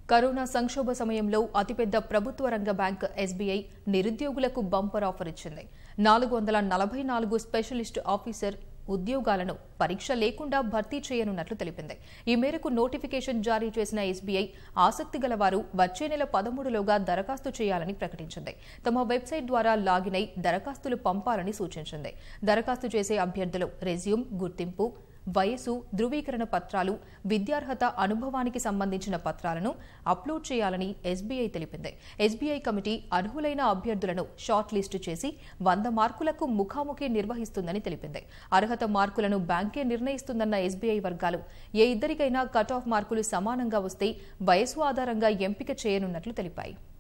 corona సంక్షోభ సమయంలో అతిపెద్ద ప్రభుత్వ రంగ బ్యాంక్ ఎస్బీఐ నిరుద్యోగులకు బంపర్ ఆఫర్ ఇచ్చింది నాలుగు వందల నలభై నాలుగు స్పెషలిస్ట్ ఆఫీసర్ ఉద్యోగాలను పరీక్ష లేకుండా భర్తీ చేయనున్నట్లు తెలిపింది ఈ మేరకు నోటిఫికేషన్ జారీ చేసిన ఎస్బీఐ ఆసక్తి గల వారు వచ్చే నెల పదమూడులోగా దరఖాస్తు చేయాలని ప్రకటించింది తమ వెబ్సైట్ ద్వారా లాగిన్ అయి దరఖాస్తులు పంపాలని సూచించింది దరఖాస్తు చేసే అభ్యర్థులు రెజ్యూమ్ గుర్తింపు వయసు ధృవీకరణ పత్రాలు విద్యార్హత అనుభవానికి సంబంధించిన పత్రాలను అప్లోడ్ చేయాలని ఎస్బీఐ తెలిపింది ఎస్బీఐ కమిటీ అర్హులైన అభ్యర్థులను షార్ట్ లిస్టు చేసి వంద మార్కులకు ముఖాముఖి నిర్వహిస్తుందని తెలిపింది అర్హత మార్కులను బ్యాంకే నిర్ణయిస్తుందన్న ఎస్బీఐ వర్గాలు ఏ ఇద్దరికైనా కట్ ఆఫ్ మార్కులు సమానంగా వస్తే వయసు ఆధారంగా ఎంపిక చేయనున్నట్లు తెలిపాయి